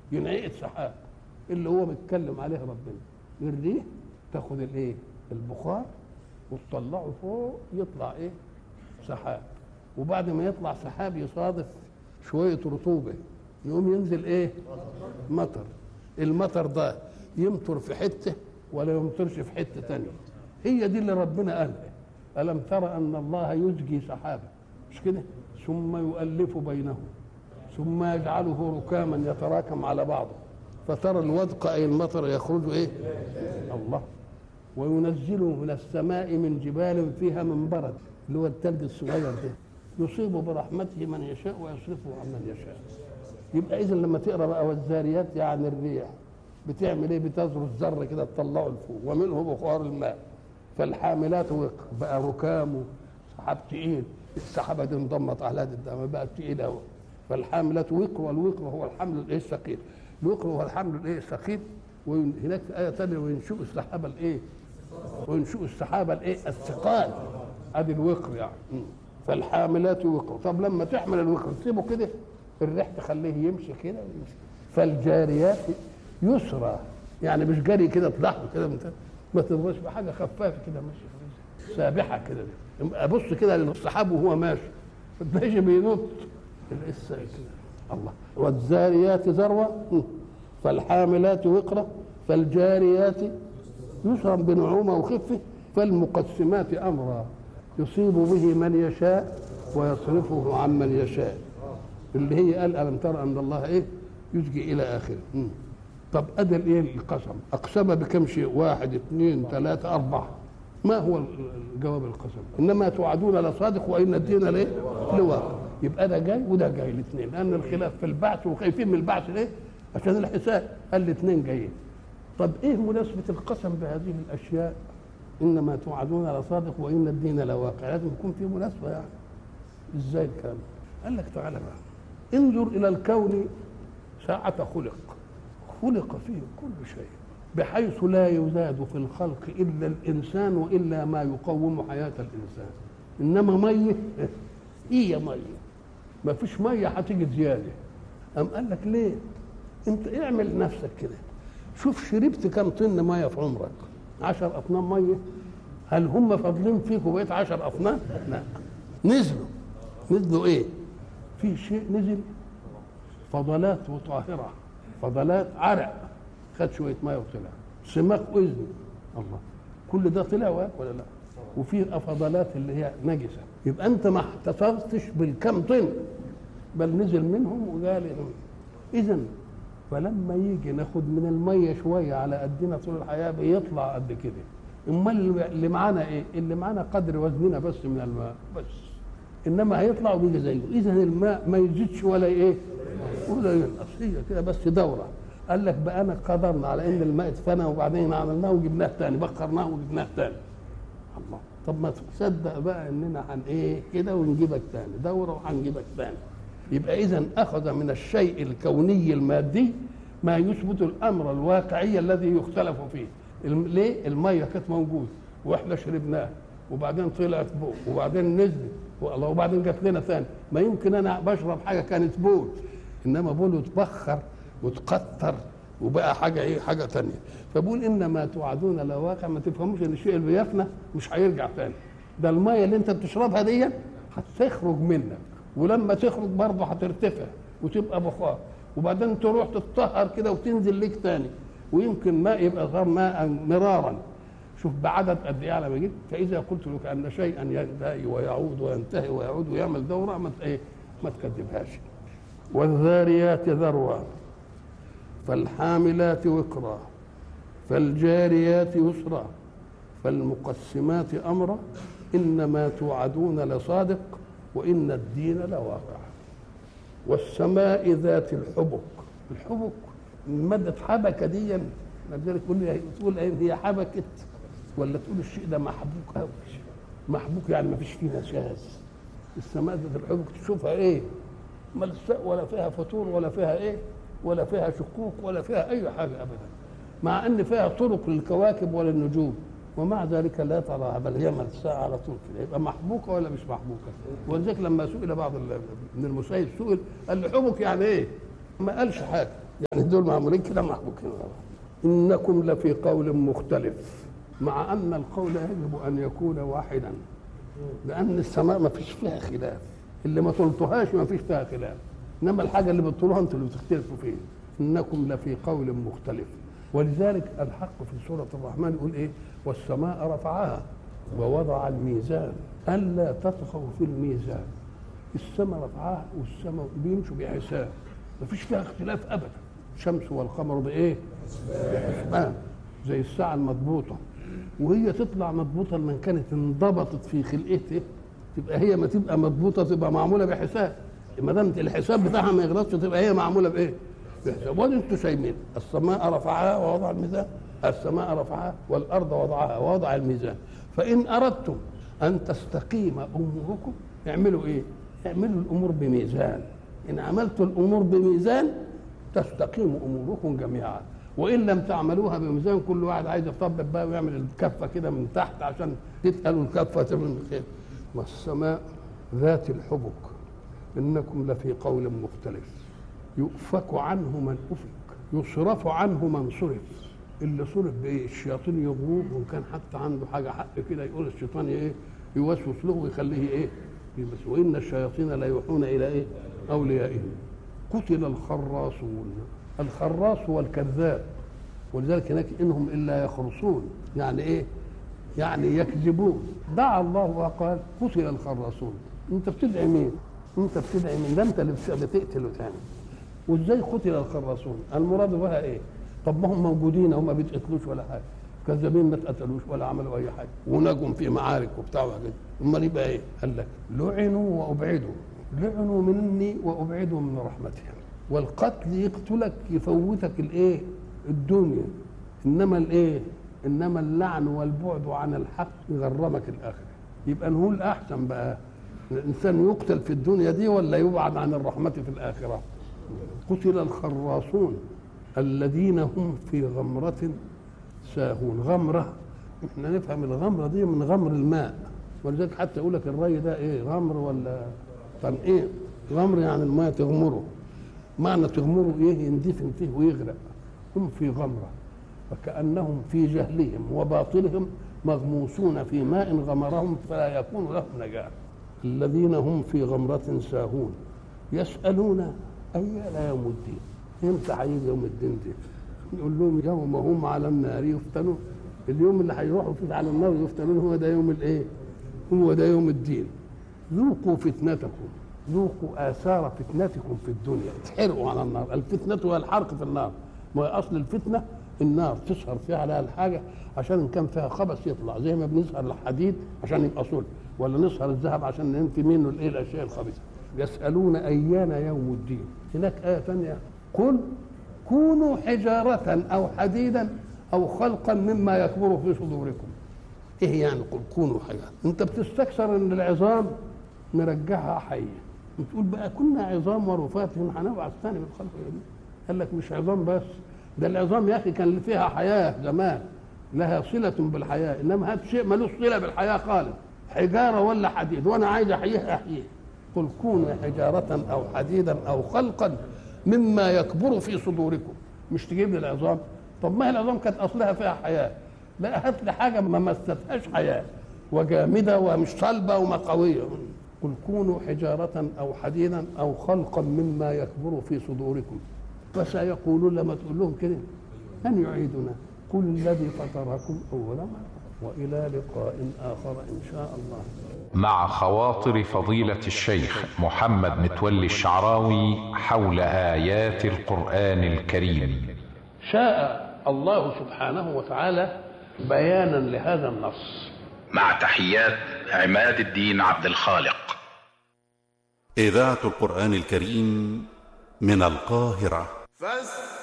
ينعقد سحاب اللي هو بيتكلم عليه ربنا الريح تاخد الايه البخار وتطلعه فوق يطلع ايه سحاب وبعد ما يطلع سحاب يصادف شويه رطوبه يقوم ينزل ايه مطر المطر ده يمطر في حته ولا يمطرش في حته تانية هي دي اللي ربنا قالها الم ترى ان الله يزجي سحابا مش كده ثم يؤلف بينهم ثم يجعله ركاما يتراكم على بعضه فترى الودق اي المطر يخرج ايه الله وينزل من السماء من جبال فيها من برد اللي هو الثلج الصغير ده يصيب برحمته من يشاء ويصرفه عن من يشاء يبقى اذا لما تقرا بقى والذاريات يعني الريح بتعمل ايه بتزر الذر كده تطلعه لفوق ومنه بخار الماء فالحاملات وقر بقى ركام سحاب تقيل السحابه دي انضمت على هذه الدم بقى تقيله قوي فالحاملات وقر والوقر هو الحمل الايه الثقيل الوقر هو الحمل الايه الثقيل وهناك في ايه ثانيه وينشئ السحابه الايه وينشئ السحابه الايه الثقال ادي الوقر يعني م. فالحاملات وقر طب لما تحمل الوقر تسيبه كده الريح تخليه يمشي كده ويمشي فالجاريات يسرى يعني مش جري كده تلحظه كده من ما تبقاش بحاجه خفافه كده ماشي سابحه كده ابص كده للسحاب وهو ماشي ماشي بينط القصه كده الله والزاريات ذروه فالحاملات وقرا فالجاريات يسرا بنعومه وخفه فالمقسمات امرا يصيب به من يشاء ويصرفه عن من يشاء اللي هي قال الم ترى ان الله ايه يسجي الى اخره م. طب ادى الايه القسم اقسم بكم شيء واحد اثنين ثلاثه اربعه ما هو الجواب القسم انما توعدون لصادق وان الدين لايه لواقع يبقى ده جاي وده جاي الاثنين لان الخلاف في البعث وخايفين من البعث ليه عشان الحساب قال الاثنين جايين طب ايه مناسبه القسم بهذه الاشياء انما توعدون لصادق وان الدين لواقع لازم يكون في مناسبه يعني ازاي الكلام قال لك تعالى بقى انظر الى الكون ساعة خلق خلق فيه كل شيء بحيث لا يزاد في الخلق الا الانسان والا ما يقوم حياه الانسان انما ميه هي ميه ما فيش ميه هتيجي زياده قام قال لك ليه انت اعمل نفسك كده شوف شربت كم طن ميه في عمرك عشر اطنان ميه هل هم فاضلين فيك وبقيت عشر اطنان لا نزلوا نزلوا ايه في شيء نزل فضلات وطاهره فضلات عرق خد شويه ميه وطلع سماك اذن الله كل ده طلع ولا لا وفي فضلات اللي هي نجسه يبقى انت ما احتفظتش بالكم طن بل نزل منهم وقال اذا فلما يجي ناخد من الميه شويه على قدنا طول الحياه بيطلع قد كده امال اللي معانا ايه اللي معانا قدر وزننا بس من الماء بس انما هيطلع وبيجي زيه اذا الماء ما يزيدش ولا ايه ولا ينقص هي كده بس دوره قال لك بقى انا قدرنا على ان الماء اتفنى وبعدين عملناه وجبناه تاني بخرناه وجبناه تاني الله طب ما تصدق بقى اننا هن ايه كده ونجيبك تاني دوره وهنجيبك تاني يبقى اذا اخذ من الشيء الكوني المادي ما يثبت الامر الواقعي الذي يختلف فيه ليه الميه كانت موجوده واحنا شربناها وبعدين طلعت فوق وبعدين نزلت والله وبعدين جت لنا ثاني ما يمكن انا بشرب حاجه كانت بول انما بول وتبخر وتقطر وبقى حاجه ايه حاجه ثانيه فبقول انما توعدون لواقع ما تفهموش ان الشيء اللي بيفنى مش هيرجع ثاني ده الميه اللي انت بتشربها دي هتخرج منك ولما تخرج برضه هترتفع وتبقى بخار وبعدين تروح تتطهر كده وتنزل ليك تاني ويمكن ماء يبقى غير ماء مرارا شوف بعدد قد ايه على ما جيت فاذا قلت لك ان شيئا ينتهي ويعود وينتهي ويعود ويعمل دوره ما ايه ما تكذبهاش والذاريات ذروا فالحاملات وقرا فالجاريات يسرا فالمقسمات امرا انما توعدون لصادق وان الدين لواقع والسماء ذات الحبك الحبك مادة حبكة دي لذلك تقول تقول هي حبكت ولا تقول الشيء ده محبوك قوي محبوك يعني ما فيش فيه نشاز السماء ذات الحبك تشوفها ايه ملساء ولا فيها فتور ولا فيها ايه ولا فيها شقوق ولا فيها اي حاجه ابدا مع ان فيها طرق للكواكب وللنجوم ومع ذلك لا تراها بل هي ملساء على طول كده يبقى محبوكه ولا مش محبوكه ولذلك لما سئل بعض من المسيب سئل قال له حبك يعني ايه ما قالش حاجه يعني دول معمولين كده محبوكين انكم لفي قول مختلف مع ان القول يجب ان يكون واحدا لان السماء ما فيش فيها خلاف اللي ما طلتوهاش ما فيش فيها خلاف انما الحاجه اللي بتطولها انتوا اللي بتختلفوا فيها انكم لفي قول مختلف ولذلك الحق في سوره الرحمن يقول ايه والسماء رفعها ووضع الميزان الا تطغوا في الميزان السماء رفعها والسماء بيمشوا بحساب ما فيش فيها اختلاف ابدا الشمس والقمر بايه بحسبان زي الساعه المضبوطه وهي تطلع مضبوطه لما كانت انضبطت في خلقتها تبقى هي ما تبقى مضبوطه تبقى معموله بحساب ما دام الحساب بتاعها ما يغلطش تبقى هي معموله بايه؟ بحساب وادي انتوا شايفين السماء رفعها ووضع الميزان السماء رفعها والارض وضعها ووضع الميزان فان اردتم ان تستقيم اموركم اعملوا ايه؟ اعملوا الامور بميزان ان عملتوا الامور بميزان تستقيم اموركم جميعا وان لم تعملوها بميزان كل واحد عايز يطبق بقى ويعمل الكفه كده من تحت عشان تتقلوا الكفه من خير والسماء ذات الحبك انكم لفي قول مختلف يؤفك عنه من افك يصرف عنه من صرف اللي صرف بايه الشياطين يغوب وان كان حتى عنده حاجه حق كده يقول الشيطان ايه يوسوس له ويخليه ايه يلبس وان الشياطين لا يوحون الى ايه اوليائهم قتل الخراصون الخراص هو الكذاب ولذلك هناك انهم الا يخرصون يعني ايه يعني يكذبون دعا الله وقال قتل الخراصون انت بتدعي مين انت بتدعي مين ده انت اللي بتقتل وتعمل وازاي قتل الخراصون المراد بها ايه طب ما هم موجودين هم ما بيتقتلوش ولا حاجه كذابين ما اتقتلوش ولا عملوا اي حاجه ونجم في معارك وبتاع وحاجات امال يبقى ايه قال لك لعنوا وابعدوا لعنوا مني وابعدوا من رحمتهم والقتل يقتلك يفوتك الايه الدنيا انما الايه انما اللعن والبعد عن الحق يغرمك الاخره يبقى نقول احسن بقى الانسان يقتل في الدنيا دي ولا يبعد عن الرحمه في الاخره قتل الخراصون الذين هم في غمرة ساهون غمرة احنا نفهم الغمرة دي من غمر الماء ولذلك حتى يقول لك الري ده ايه غمر ولا طب ايه غمر يعني الماء تغمره معنى تغمره ايه يندفن فيه ويغرق هم في غمرة فكأنهم في جهلهم وباطلهم مغموسون في ماء غمرهم فلا يكون لهم نجاة الذين هم في غمرة ساهون يسألون أيان يوم الدين امتى هيجي يوم الدين دي نقول لهم يوم هم على النار يفتنون اليوم اللي هيروحوا فيه على النار يفتنون هو ده يوم الايه هو ده يوم الدين ذوقوا فتنتكم ذوقوا اثار فتنتكم في الدنيا تحرقوا على النار الفتنه هي الحرق في النار ما اصل الفتنه النار تسهر فيها على الحاجه عشان ان كان فيها خبث يطلع زي ما بنسهر الحديد عشان يبقى صلب ولا نسهر الذهب عشان ننفي منه الايه الاشياء الخبيثه يسالون ايان يوم الدين هناك ايه ثانيه قل كونوا حجارة أو حديدا أو خلقا مما يكبر في صدوركم إيه يعني قل كونوا حجارة أنت بتستكثر إن العظام نرجعها حية بتقول بقى كنا عظام ورفات هنبعث ثاني من خلق جديد قال لك مش عظام بس ده العظام يا أخي كان فيها حياة زمان لها صلة بالحياة إنما هذا شيء ملوش صلة بالحياة خالص حجارة ولا حديد وأنا عايز أحييه أحييه قل كونوا حجارة أو حديدا أو خلقا مما يكبر في صدوركم مش تجيب لي العظام طب ما هي العظام كانت اصلها فيها حياه لا هات لي حاجه ما مستهاش حياه وجامده ومش صلبه وما قويه قل كونوا حجارة أو حديدا أو خلقا مما يكبر في صدوركم فسيقولون لما تقول لهم كده من يعيدنا قل الذي فطركم أول مرة وإلى لقاء آخر إن شاء الله مع خواطر فضيلة الشيخ محمد متولي الشعراوي حول آيات القرآن الكريم شاء الله سبحانه وتعالى بيانا لهذا النص مع تحيات عماد الدين عبد الخالق إذاعة القرآن الكريم من القاهرة فاستمعوا